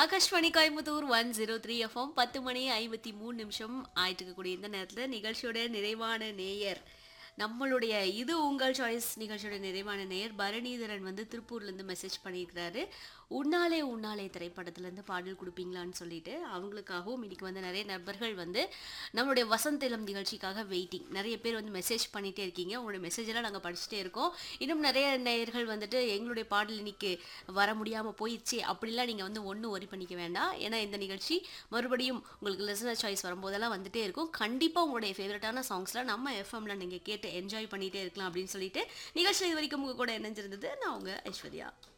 Akashvani Coimbatore one zero three FM பத்து மணி ஐம்பத்தி மூணு நிமிஷம் ஆயிட்டு இருக்கக்கூடிய இந்த நேரத்தில் நிகழ்ச்சியோட நிறைவான நேயர் நம்மளுடைய இது உங்கள் சாய்ஸ் நிகழ்ச்சியோட நிறைவான நேயர் பரணிதரன் வந்து திருப்பூர்லேருந்து மெசேஜ் பண்ணியிருக்கிறாரு உன்னாலே உன்னாலே திரைப்படத்துலேருந்து பாடல் கொடுப்பீங்களான்னு சொல்லிட்டு அவங்களுக்காகவும் இன்னைக்கு வந்து நிறைய நண்பர்கள் வந்து நம்மளுடைய வசந்திலம் நிகழ்ச்சிக்காக வெயிட்டிங் நிறைய பேர் வந்து மெசேஜ் பண்ணிகிட்டே இருக்கீங்க உங்களுடைய மெசேஜ் எல்லாம் நாங்கள் படிச்சுட்டே இருக்கோம் இன்னும் நிறைய நேயர்கள் வந்துட்டு எங்களுடைய பாடல் இன்னைக்கு வர முடியாமல் போயிடுச்சு அப்படிலாம் நீங்கள் வந்து ஒன்றும் ஒரி பண்ணிக்க வேண்டாம் ஏன்னா இந்த நிகழ்ச்சி மறுபடியும் உங்களுக்கு லிசனர் சாய்ஸ் வரும்போதெல்லாம் வந்துட்டே இருக்கும் கண்டிப்பாக உங்களுடைய ஃபேவரட்டான சாங்ஸ்லாம் நம்ம எஃப்எம்ல நீங்கள் கேட்டு என்ஜாய் பண்ணிகிட்டே இருக்கலாம் அப்படின்னு சொல்லிட்டு நிகழ்ச்சி இது வரைக்கும் உங்கள் கூட இணைஞ்சிருந்தது நான் உங்கள் ஐஸ்வர்யா